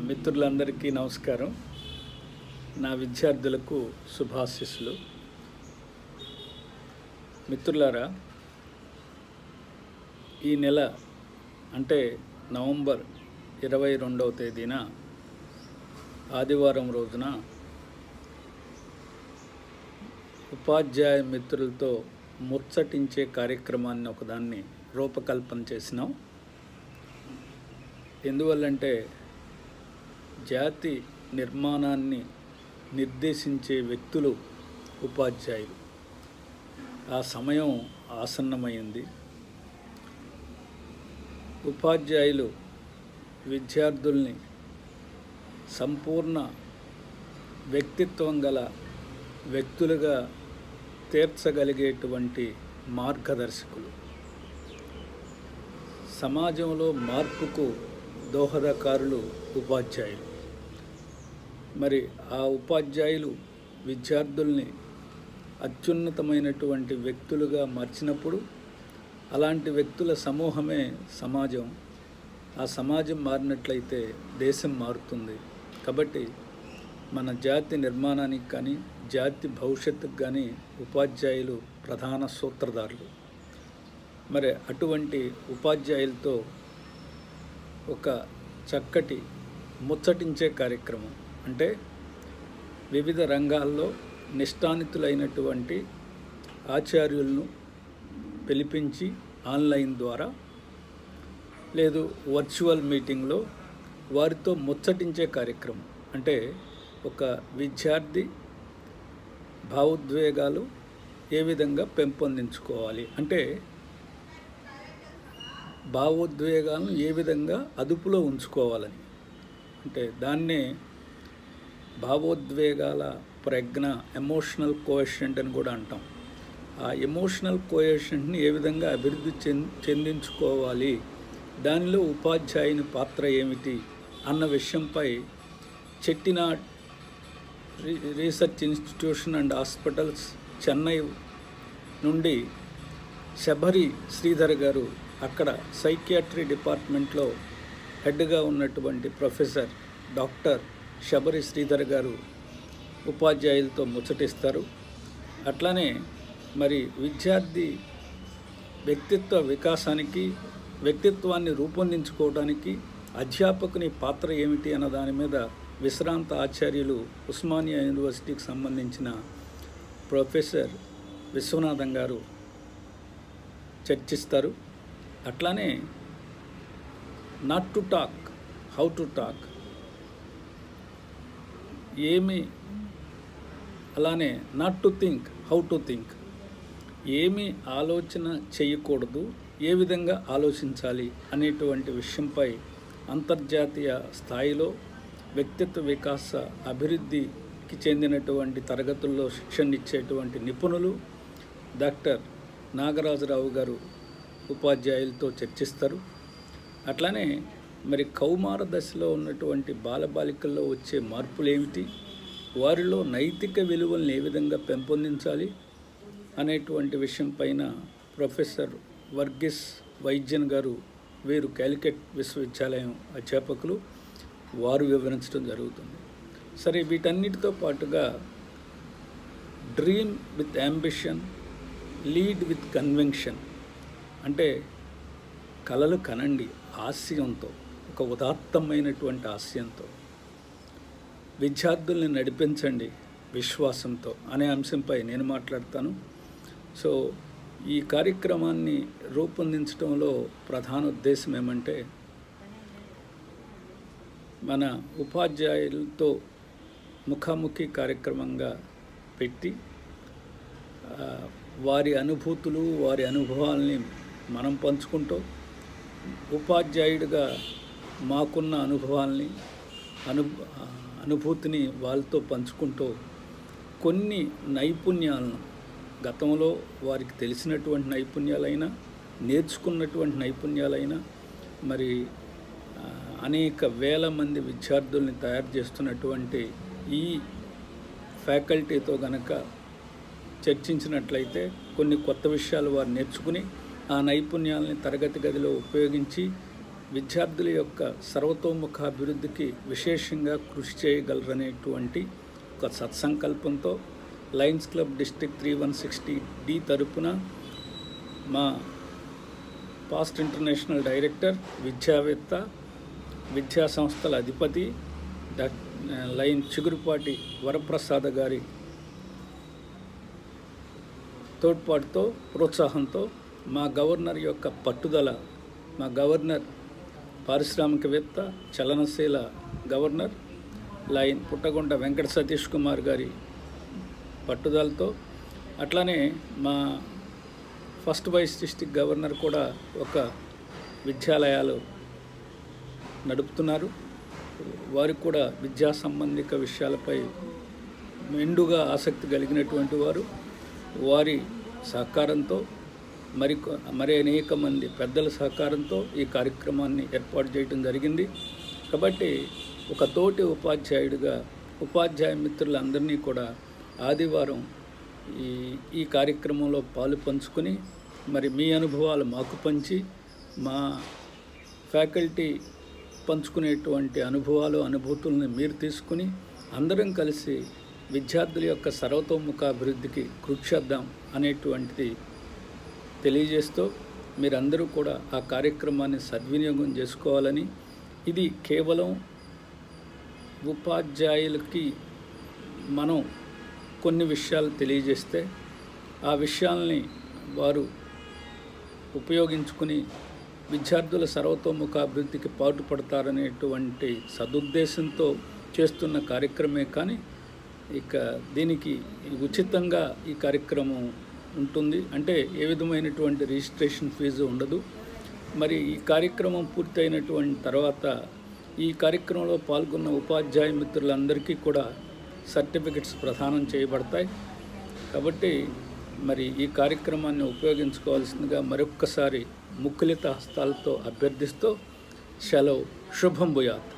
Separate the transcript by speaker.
Speaker 1: మిత్రులందరికీ నమస్కారం నా విద్యార్థులకు శుభాశీస్సులు మిత్రులారా ఈ నెల అంటే నవంబర్ ఇరవై రెండవ తేదీన ఆదివారం రోజున ఉపాధ్యాయ మిత్రులతో ముచ్చటించే కార్యక్రమాన్ని ఒకదాన్ని రూపకల్పన చేసినాం ఎందువల్లంటే జాతి నిర్మాణాన్ని నిర్దేశించే వ్యక్తులు ఉపాధ్యాయులు ఆ సమయం ఆసన్నమైంది ఉపాధ్యాయులు విద్యార్థుల్ని సంపూర్ణ వ్యక్తిత్వం గల వ్యక్తులుగా తీర్చగలిగేటువంటి మార్గదర్శకులు సమాజంలో మార్పుకు దోహదకారులు ఉపాధ్యాయులు మరి ఆ ఉపాధ్యాయులు విద్యార్థుల్ని అత్యున్నతమైనటువంటి వ్యక్తులుగా మార్చినప్పుడు అలాంటి వ్యక్తుల సమూహమే సమాజం ఆ సమాజం మారినట్లయితే దేశం మారుతుంది కాబట్టి మన జాతి నిర్మాణానికి కానీ జాతి భవిష్యత్తుకు కానీ ఉపాధ్యాయులు ప్రధాన సూత్రధారులు మరి అటువంటి ఉపాధ్యాయులతో ఒక చక్కటి ముచ్చటించే కార్యక్రమం అంటే వివిధ రంగాల్లో నిష్ఠానితులైనటువంటి ఆచార్యులను పిలిపించి ఆన్లైన్ ద్వారా లేదు వర్చువల్ మీటింగ్లో వారితో ముచ్చటించే కార్యక్రమం అంటే ఒక విద్యార్థి భావోద్వేగాలు ఏ విధంగా పెంపొందించుకోవాలి అంటే భావోద్వేగాలను ఏ విధంగా అదుపులో ఉంచుకోవాలని అంటే దాన్నే భావోద్వేగాల ప్రజ్ఞ ఎమోషనల్ కోయషెంట్ అని కూడా అంటాం ఆ ఎమోషనల్ కోయషెంట్ని ఏ విధంగా అభివృద్ధి చెం చెందించుకోవాలి దానిలో ఉపాధ్యాయుని పాత్ర ఏమిటి అన్న విషయంపై Chettinad re- research institution and hospitals Chennai నుండి శబరి శ్రీధర్ గారు అక్కడ సైకియాట్రీ డిపార్ట్మెంట్లో హెడ్గా ఉన్నటువంటి ప్రొఫెసర్ డాక్టర్ శబరి శ్రీధర్ గారు ఉపాధ్యాయులతో ముచ్చటిస్తారు అట్లానే మరి విద్యార్థి వ్యక్తిత్వ వికాసానికి వ్యక్తిత్వాన్ని రూపొందించుకోవడానికి అధ్యాపకుని పాత్ర ఏమిటి అన్న దాని మీద విశ్రాంత ఆచార్యులు ఉస్మానియా యూనివర్సిటీకి సంబంధించిన ప్రొఫెసర్ విశ్వనాథం గారు చర్చిస్తారు అట్లానే not to talk how to talk ఏమి అలానే not to think how to think ఏమి ఆలోచన చేయకూడదు ఏ విధంగా ఆలోచించాలి అనేటువంటి విషయంపై అంతర్జాతీయ స్థాయిలో వ్యక్తిత్వ వికాస అభివృద్ధికి చెందినటువంటి తరగతుల్లో శిక్షణ ఇచ్చేటువంటి నిపుణులు డాక్టర్ నాగరాజరావు గారు ఉపాధ్యాయులతో చర్చిస్తారు అట్లానే మరి కౌమార దశలో ఉన్నటువంటి బాలబాలికల్లో వచ్చే మార్పులు ఏమిటి వారిలో నైతిక విలువలను ఏ విధంగా పెంపొందించాలి అనేటువంటి విషయం పైన ప్రొఫెసర్ వర్గీస్ వైద్యన్ గారు వీరు క్యాలికట్ విశ్వవిద్యాలయం అధ్యాపకులు వారు వివరించడం జరుగుతుంది సరే వీటన్నిటితో పాటుగా dream with ambition lead with convention అంటే కలలు కనండి ఆశయంతో ఒక ఉదాత్తమైనటువంటి ఆశయంతో విద్యార్థుల్ని నడిపించండి విశ్వాసంతో అనే అంశంపై నేను మాట్లాడతాను సో ఈ కార్యక్రమాన్ని రూపొందించడంలో ప్రధాన ఉద్దేశం ఏమంటే మన ఉపాధ్యాయులతో ముఖాముఖి కార్యక్రమంగా పెట్టి ఆ, వారి అనుభూతులు వారి అనుభవాల్ని మనం పంచుకుంటూ ఉపాధ్యాయుడిగా మాకున్న అనుభవాల్ని అను అనుభూతిని వాళ్ళతో పంచుకుంటూ కొన్ని నైపుణ్యాలను గతంలో వారికి తెలిసినటువంటి నైపుణ్యాలైనా నేర్చుకున్నటువంటి నైపుణ్యాలైనా మరి ఆ, అనేక వేల మంది విద్యార్థుల్ని తయారు చేస్తున్నటువంటి ఈ ఫ్యాకల్టీతో గనక చర్చించినట్లయితే కొన్ని కొత్త విషయాలు వారు నేర్చుకుని ఆ నైపుణ్యాలని తరగతి గదిలో ఉపయోగించి విద్యార్థుల యొక్క సర్వతోముఖ అభివృద్ధికి విశేషంగా కృషి చేయగలరనేటువంటి ఒక సత్సంకల్పంతో lions club district three one sixty D తరపున మా పాస్ట్ ఇంటర్నేషనల్ డైరెక్టర్ విద్యావేత్త విద్యా సంస్థల అధిపతి డాక్ లైన్ చిగురుపాటి వరప్రసాద గారి తోడ్పాటుతో ప్రోత్సాహంతో మా గవర్నర్ యొక్క పట్టుదల మా గవర్నర్ పారిశ్రామికవేత్త చలనశీల గవర్నర్ లైన్ పుట్టగొండ వెంకట సతీష్ కుమార్ గారి పట్టుదలతో అట్లానే మా ఫస్ట్ వైస్ డిస్టిక్ గవర్నర్ కూడా ఒక విద్యాలయాలు నడుపుతున్నారు వారికి కూడా విద్యా సంబంధిక విషయాలపై మెండుగా ఆసక్తి కలిగినటువంటి వారు వారి సహకారంతో మరి మరి అనేక మంది పెద్దల సహకారంతో ఈ కార్యక్రమాన్ని ఏర్పాటు చేయడం జరిగింది కాబట్టి ఒక తోటి ఉపాధ్యాయుడిగా ఉపాధ్యాయ మిత్రులందరినీ కూడా ఆదివారం ఈ ఈ కార్యక్రమంలో పాలు పంచుకొని మరి మీ అనుభవాలు మాకు పంచి మా ఫ్యాకల్టీ పంచుకునేటువంటి అనుభవాలు అనుభూతులను మీరు తీసుకుని అందరం కలిసి విద్యార్థుల యొక్క సర్వతోముఖ అభివృద్ధికి కృషి చేద్దాం అనేటువంటిది తెలియజేస్తూ మీరందరూ కూడా ఆ కార్యక్రమాన్ని సద్వినియోగం చేసుకోవాలని ఇది కేవలం ఉపాధ్యాయులకి మనం కొన్ని విషయాలు తెలియజేస్తే ఆ విషయాల్ని వారు ఉపయోగించుకుని విద్యార్థుల సర్వతోముఖ అభివృద్ధికి పాటుపడతారనేటువంటి సదుద్దేశంతో చేస్తున్న కార్యక్రమే కానీ ఇక దీనికి ఉచితంగా ఈ కార్యక్రమం ఉంటుంది అంటే ఏ విధమైనటువంటి రిజిస్ట్రేషన్ ఫీజు ఉండదు మరి ఈ కార్యక్రమం పూర్తయినటువంటి తర్వాత ఈ కార్యక్రమంలో పాల్గొన్న ఉపాధ్యాయ మిత్రులందరికీ కూడా సర్టిఫికెట్స్ ప్రదానం చేయబడతాయి కాబట్టి మరి ఈ కార్యక్రమాన్ని ఉపయోగించుకోవాల్సిందిగా మరొక్కసారి ముక్కులిత హస్తాలతో అభ్యర్థిస్తూ సెలవు శుభం భూయాత్